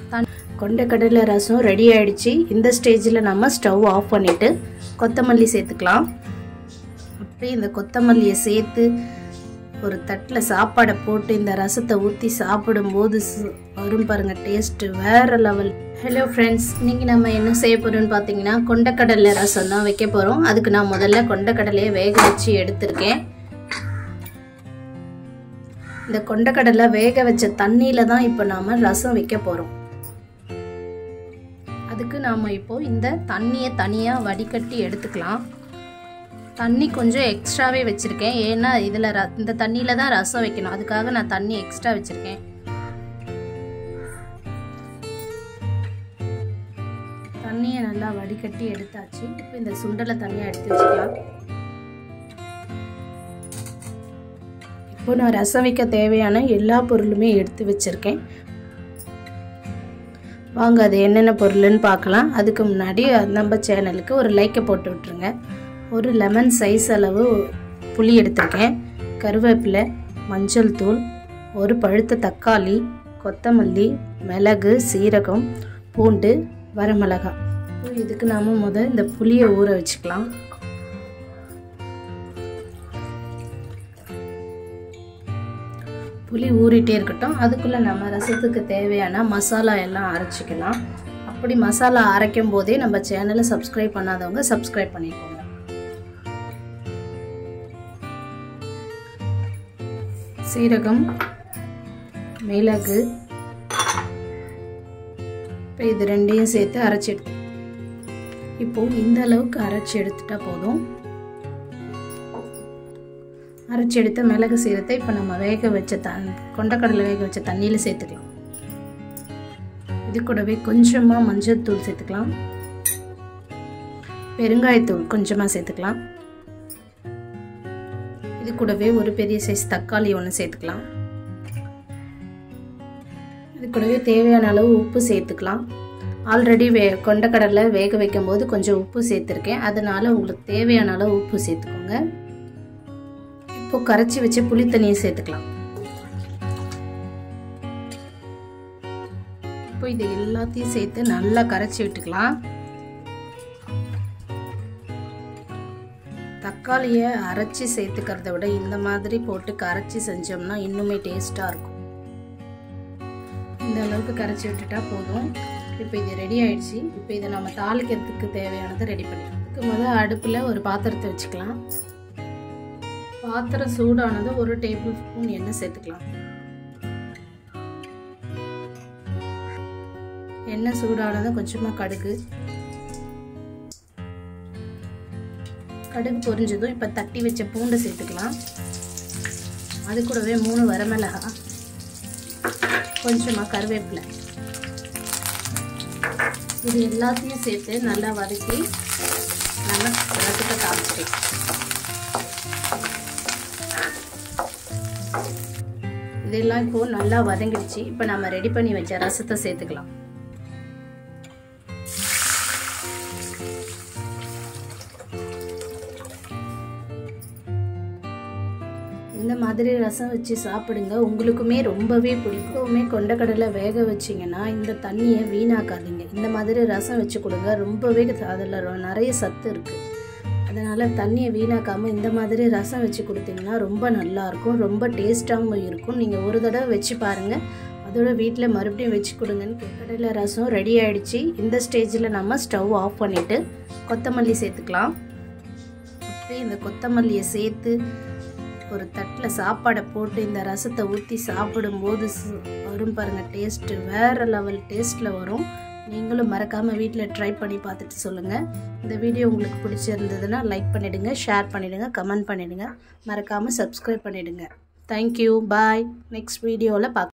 தன் கொண்டக்கடலை ரசம் ரெடி ஆயிடுச்சு இந்த ஸ்டேஜில் நம்ம ஸ்டவ் ஆஃப் பண்ணிவிட்டு கொத்தமல்லி சேர்த்துக்கலாம் அப்படியே இந்த கொத்தமல்லியை சேர்த்து ஒரு தட்டில் சாப்பாடை போட்டு இந்த ரசத்தை ஊற்றி சாப்பிடும்போது சு- வரும் பாருங்க டேஸ்ட்டு வேறு லெவல் ஹலோ ஃப்ரெண்ட்ஸ் இன்னைக்கு நம்ம என்ன செய்ய போகிறோம்னு பார்த்தீங்கன்னா கொண்டக்கடலை ரசம் தான் வைக்க போகிறோம் அதுக்கு நான் முதல்ல கொண்டக்கடலையை வேக வச்சு எடுத்திருக்கேன் இந்த கொண்டக்கடலை வேக வச்ச தண்ணியில் தான் இப்போ நாம் ரசம் வைக்க போகிறோம் அதுக்கு நாம் இப்போ இந்த தண்ணியை தனியாக வடிகட்டி எடுத்துக்கலாம் தண்ணி கொஞ்சம் எக்ஸ்ட்ராவே வச்சுருக்கேன் ஏன்னா இதில் ர இந்த தண்ணியில் தான் ரசம் வைக்கணும் அதுக்காக நான் தண்ணி எக்ஸ்ட்ரா வச்சுருக்கேன் தண்ணியை நல்லா வடிகட்டி எடுத்தாச்சு இப்போ இந்த சுண்டலை தனியாக எடுத்து வச்சுக்கலாம் இப்போ நான் ரசம் வைக்க தேவையான எல்லா பொருளுமே எடுத்து வச்சுருக்கேன் வாங்க அது என்னென்ன பொருள்னு பார்க்கலாம் அதுக்கு முன்னாடி நம்ம சேனலுக்கு ஒரு லைக்கை போட்டு விட்ருங்க ஒரு லெமன் சைஸ் அளவு புளி எடுத்திருக்கேன் கருவேப்பிலை மஞ்சள் தூள் ஒரு பழுத்த தக்காளி கொத்தமல்லி மிளகு சீரகம் பூண்டு வரமிளகாய் இப்போ இதுக்கு நாம் முத இந்த புளியை ஊற வச்சுக்கலாம் புளி ஊறிட்டே இருக்கட்டும் அதுக்குள்ளே நம்ம ரசத்துக்கு தேவையான மசாலா எல்லாம் அரைச்சிக்கலாம் அப்படி மசாலா அரைக்கும் போதே நம்ம சேனலை சப்ஸ்கிரைப் பண்ணாதவங்க சப்ஸ்கிரைப் பண்ணிக்கோங்க சீரகம் மிளகு இப்போ இது ரெண்டையும் சேர்த்து அரைச்சி எடுத்து இப்போ இந்த அளவுக்கு அரைச்சி எடுத்துட்டா போதும் அரைச்சி எடுத்த மிளகு சீரத்தை இப்போ நம்ம வேக வச்ச தன் கொண்டக்கடலை வேக வச்ச தண்ணியில் சேர்த்துக்கலாம் இது கூடவே கொஞ்சமாக மஞ்சள் தூள் சேர்த்துக்கலாம் பெருங்காயத்தூள் கொஞ்சமாக சேர்த்துக்கலாம் இது கூடவே ஒரு பெரிய சைஸ் தக்காளி ஒன்று சேர்த்துக்கலாம் இது கூடவே தேவையான அளவு உப்பு சேர்த்துக்கலாம் ஆல்ரெடி வே கொண்டக்கடலை வேக வைக்கும் போது கொஞ்சம் உப்பு சேர்த்துருக்கேன் அதனால உங்களுக்கு தேவையான அளவு உப்பு சேர்த்துக்கோங்க இப்போ கரைச்சி வச்சு புளி தண்ணியை சேர்த்துக்கலாம் இப்போ இது எல்லாத்தையும் சேர்த்து நல்லா கரைச்சி விட்டுக்கலாம் தக்காளியை அரைச்சி சேர்த்துக்கிறத விட இந்த மாதிரி போட்டு கரைச்சி செஞ்சோம்னா இன்னுமே டேஸ்ட்டாக இருக்கும் இந்த அளவுக்கு கரைச்சி விட்டுட்டா போதும் இப்போ இது ரெடி ஆயிடுச்சு இப்போ இதை நம்ம தாளிக்கிறதுக்கு தேவையானதை ரெடி பண்ணிக்கலாம் இதுக்கு முதல் அடுப்பில் ஒரு பாத்திரத்தை வச்சுக்கலாம் பாத்திரம் சூடானது ஒரு டேபிள் ஸ்பூன் எண்ணெய் சேர்த்துக்கலாம் எண்ணெய் சூடானது கொஞ்சமாக கடுகு கடுகு பொரிஞ்சதும் இப்போ தட்டி வச்ச பூண்டை சேர்த்துக்கலாம் அது கூடவே மூணு வரமிளகா கொஞ்சமாக கருவேப்பிலை இது எல்லாத்தையும் சேர்த்து நல்லா வதக்கி நம்ம ரசத்தை காமிச்சிக்கலாம் இதெல்லாம் இப்போ நல்லா வதங்கிடுச்சு இப்போ நம்ம ரெடி பண்ணி வச்ச ரசத்தை சேர்த்துக்கலாம் இந்த மாதிரி ரசம் வச்சு சாப்பிடுங்க உங்களுக்குமே ரொம்பவே பிடிக்குமே கொண்டக்கடலை வேக வச்சிங்கன்னா இந்த தண்ணியை வீணாக்காதீங்க இந்த மாதிரி ரசம் வச்சு கொடுங்க ரொம்பவே அதில் நிறைய சத்து இருக்குது அதனால் தண்ணியை வீணாக்காமல் இந்த மாதிரி ரசம் வச்சு கொடுத்தீங்கன்னா ரொம்ப நல்லாயிருக்கும் ரொம்ப டேஸ்ட்டாகவும் இருக்கும் நீங்கள் ஒரு தடவை வச்சு பாருங்கள் அதோட வீட்டில் மறுபடியும் வச்சு கொடுங்கன்னு கடலை ரசம் ரெடி ஆயிடுச்சு இந்த ஸ்டேஜில் நம்ம ஸ்டவ் ஆஃப் பண்ணிவிட்டு கொத்தமல்லி சேர்த்துக்கலாம் அப்படியே இந்த கொத்தமல்லியை சேர்த்து ஒரு தட்டில் சாப்பாடை போட்டு இந்த ரசத்தை ஊற்றி சாப்பிடும்போது சு- வரும் பாருங்கள் டேஸ்ட்டு வேறு லெவல் டேஸ்ட்டில் வரும் நீங்களும் மறக்காமல் வீட்டில் ட்ரை பண்ணி பார்த்துட்டு சொல்லுங்கள் இந்த வீடியோ உங்களுக்கு பிடிச்சிருந்ததுன்னா லைக் பண்ணிவிடுங்க ஷேர் பண்ணிவிடுங்க கமெண்ட் பண்ணிவிடுங்க மறக்காமல் சப்ஸ்கிரைப் பண்ணிவிடுங்க தேங்க்யூ பாய் நெக்ஸ்ட் வீடியோவில் பார்க்க